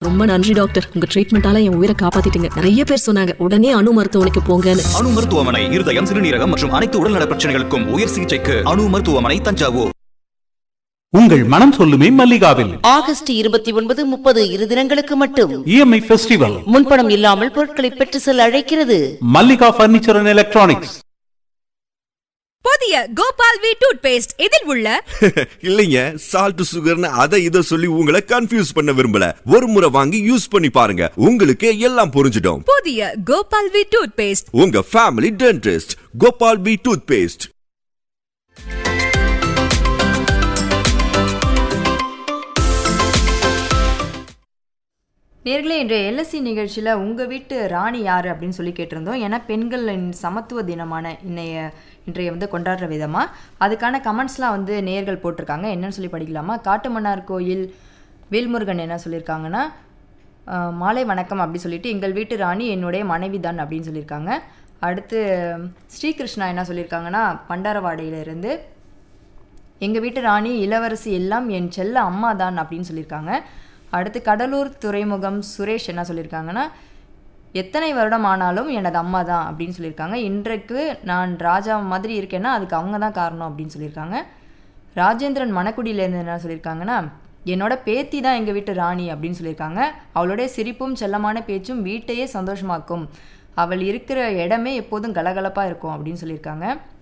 ரொம்ப நன்றி டாக்டர் உங்க ட்ரீட்மெண்டால என் உயிரை காப்பாத்திட்டீங்க நிறைய பேர் சொன்னாங்க உடனே அணு மருத்துவமனைக்கு போங்கன்னு அணு மருத்துவமனை இருதயம் சிறுநீரகம் மற்றும் அனைத்து உடல்நல பிரச்சனைகளுக்கும் உயர் சிகிச்சைக்கு அணு மருத்துவமனை தஞ்சாவூர் உங்கள் மனம் சொல்லுமே மல்லிகாவில் ஆகஸ்ட் இருபத்தி ஒன்பது முப்பது இரு தினங்களுக்கு மட்டும் இஎம்ஐ ஃபெஸ்டிவல் முன்பணம் இல்லாமல் பொருட்களை பெற்று செல்ல அழைக்கிறது மல்லிகா பர்னிச்சர் அண்ட் எலக்ட்ரானிக்ஸ் புதிய கோபால் வி டூத் பேஸ்ட் இதில் உள்ள இல்லைங்க சால்ட் சுகர்னு அதை இதை சொல்லி உங்களை கன்ஃபியூஸ் பண்ண விரும்பல ஒரு முறை வாங்கி யூஸ் பண்ணி பாருங்க உங்களுக்கு எல்லாம் புரிஞ்சிடும் புதிய கோபால் வி டூத் பேஸ்ட் உங்க ஃபேமிலி டென்டிஸ்ட் கோபால் பி டூத் பேஸ்ட் நேர்களே இன்றைய எல்எஸ்சி நிகழ்ச்சியில் உங்கள் வீட்டு ராணி யார் அப்படின்னு சொல்லி கேட்டிருந்தோம் ஏன்னா பெண்களின் சமத்துவ தினமான இன்னைய இன்றைய வந்து கொண்டாடுற விதமாக அதுக்கான கமெண்ட்ஸ்லாம் வந்து நேர்கள் போட்டிருக்காங்க என்னன்னு சொல்லி படிக்கலாமா காட்டுமன்னார் கோயில் வேல்முருகன் என்ன சொல்லியிருக்காங்கன்னா ஆஹ், மாலை வணக்கம் அப்படி சொல்லிட்டு எங்கள் வீட்டு ராணி என்னுடைய மனைவி தான் அப்படின்னு சொல்லியிருக்காங்க அடுத்து ஸ்ரீகிருஷ்ணா என்ன சொல்லியிருக்காங்கன்னா பண்டாரவாடையிலிருந்து எங்கள் வீட்டு ராணி இளவரசி எல்லாம் என் செல்ல அம்மா தான் அப்படின்னு சொல்லியிருக்காங்க அடுத்து கடலூர் துறைமுகம் சுரேஷ் என்ன சொல்லியிருக்காங்கன்னா எத்தனை வருடம் ஆனாலும் எனது அம்மா தான் அப்படின்னு சொல்லியிருக்காங்க இன்றைக்கு நான் ராஜா மாதிரி இருக்கேன்னா அதுக்கு அவங்க தான் காரணம் அப்படின்னு சொல்லியிருக்காங்க ராஜேந்திரன் மணக்குடியிலேருந்து என்ன சொல்லியிருக்காங்கன்னா என்னோட பேத்தி தான் எங்கள் வீட்டு ராணி அப்படின்னு சொல்லியிருக்காங்க அவளுடைய சிரிப்பும் செல்லமான பேச்சும் வீட்டையே சந்தோஷமாக்கும் அவள் இருக்கிற இடமே எப்போதும் கலகலப்பாக இருக்கும் அப்படின்னு சொல்லியிருக்காங்க